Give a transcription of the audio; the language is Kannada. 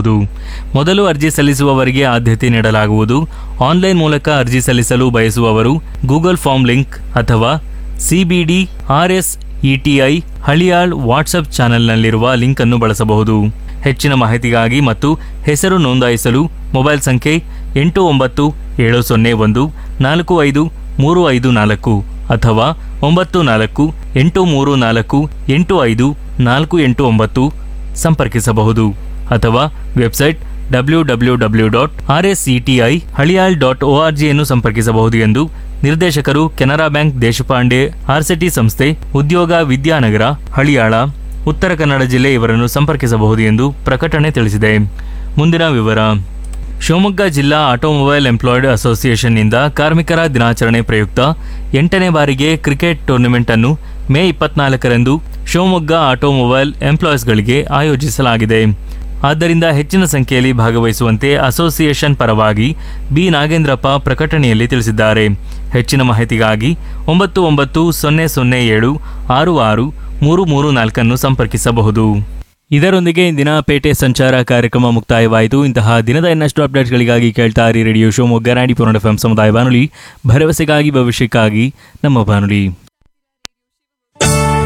ಸಂಪರ್ಕಿಸಬಹುದು ಮೊದಲು ಅರ್ಜಿ ಸಲ್ಲಿಸುವವರಿಗೆ ಆದ್ಯತೆ ನೀಡಲಾಗುವುದು ಆನ್ಲೈನ್ ಮೂಲಕ ಅರ್ಜಿ ಸಲ್ಲಿಸಲು ಬಯಸುವವರು ಗೂಗಲ್ ಫಾರ್ಮ್ ಲಿಂಕ್ ಅಥವಾ CBD RS ETI Haliyal WhatsApp ಚಾನೆಲ್ನಲ್ಲಿರುವ ಲಿಂಕ್ ಅನ್ನು ಬಳಸಬಹುದು ಹೆಚ್ಚಿನ ಮಾಹಿತಿಗಾಗಿ ಮತ್ತು ಹೆಸರು ನೋಂದಾಯಿಸಲು ಮೊಬೈಲ್ ಸಂಖ್ಯೆ ಎಂಟು ಒಂಬತ್ತು ಏಳು ಸೊನ್ನೆ ಒಂದು ನಾಲ್ಕು ಐದು ಮೂರು ಐದು ನಾಲ್ಕು ಅಥವಾ ಒಂಬತ್ತು ನಾಲ್ಕು ಎಂಟು ಮೂರು ನಾಲ್ಕು ಎಂಟು ಐದು ನಾಲ್ಕು ಎಂಟು ಒಂಬತ್ತು ಸಂಪರ್ಕಿಸಬಹುದು ಅಥವಾ website W W W dot R S CTI Haliyal dot O R ಜಿಯನ್ನು ಸಂಪರ್ಕಿಸಬಹುದು ಎಂದು ನಿರ್ದೇಶಕರು ಕೆನರಾ ಬ್ಯಾಂಕ್ ದೇಶಪಾಂಡೆ ಆರ್ಸಿಟಿ ಸಂಸ್ಥೆ ಉದ್ಯೋಗ ವಿದ್ಯಾನಗರ ಹಳಿಯಾಳ ಉತ್ತರ ಕನ್ನಡ ಜಿಲ್ಲೆ ಇವರನ್ನು ಸಂಪರ್ಕಿಸಬಹುದು ಎಂದು ಪ್ರಕಟಣೆ ತಿಳಿಸಿದೆ ಮುಂದಿನ ವಿವರ ಶಿವಮೊಗ್ಗ ಜಿಲ್ಲಾ ಆಟೋಮೊಬೈಲ್ ಎಂಪ್ಲಾಯ್ಡ್ ಅಸೋಸಿಯೇಷನ್ನಿಂದ ಕಾರ್ಮಿಕರ ದಿನಾಚರಣೆ ಪ್ರಯುಕ್ತ ಎಂಟನೇ ಬಾರಿಗೆ ಕ್ರಿಕೆಟ್ ಟೂರ್ನಿಮೆಂಟ್ ಅನ್ನು ಮೇ ಇಪ್ಪತ್ನಾಲ್ಕರಂದು ಶಿವಮೊಗ್ಗ ಆಟೋಮೊಬೈಲ್ ಎಂಪ್ಲಾಯೀಸ್ಗಳಿಗೆ ಆಯೋಜಿಸಲಾಗಿದೆ ಆದ್ದರಿಂದ ಹೆಚ್ಚಿನ ಸಂಖ್ಯೆಯಲ್ಲಿ ಭಾಗವಹಿಸುವಂತೆ ಅಸೋಸಿಯೇಷನ್ ಪರವಾಗಿ ಬಿ ನಾಗೇಂದ್ರಪ್ಪ ಪ್ರಕಟಣೆಯಲ್ಲಿ ತಿಳಿಸಿದ್ದಾರೆ ಹೆಚ್ಚಿನ ಮಾಹಿತಿಗಾಗಿ ಒಂಬತ್ತು ಒಂಬತ್ತು ಸೊನ್ನೆ ಸೊನ್ನೆ ಏಳು ಆರು ಆರು ಮೂರು ಮೂರು ನಾಲ್ಕನ್ನು ಸಂಪರ್ಕಿಸಬಹುದು ಇದರೊಂದಿಗೆ ಇಂದಿನ ಪೇಟೆ ಸಂಚಾರ ಕಾರ್ಯಕ್ರಮ ಮುಕ್ತಾಯವಾಯಿತು ಇಂತಹ ದಿನದ ಇನ್ನಷ್ಟು ಅಪ್ಡೇಟ್ಸ್ಗಳಿಗಾಗಿ ಕೇಳ್ತಾ ಇರಿ ರೇಡಿಯೋ ಶಿವಮೊಗ್ಗ ನಾಡಿ ಪೂರ್ಣ ಎಫ್ ಸಮುದಾಯ ಬಾನುಲಿ ಭರವಸೆಗಾಗಿ ಭವಿಷ್ಯಕ್ಕಾಗಿ ನಮ್ಮ ಬಾನುಲಿ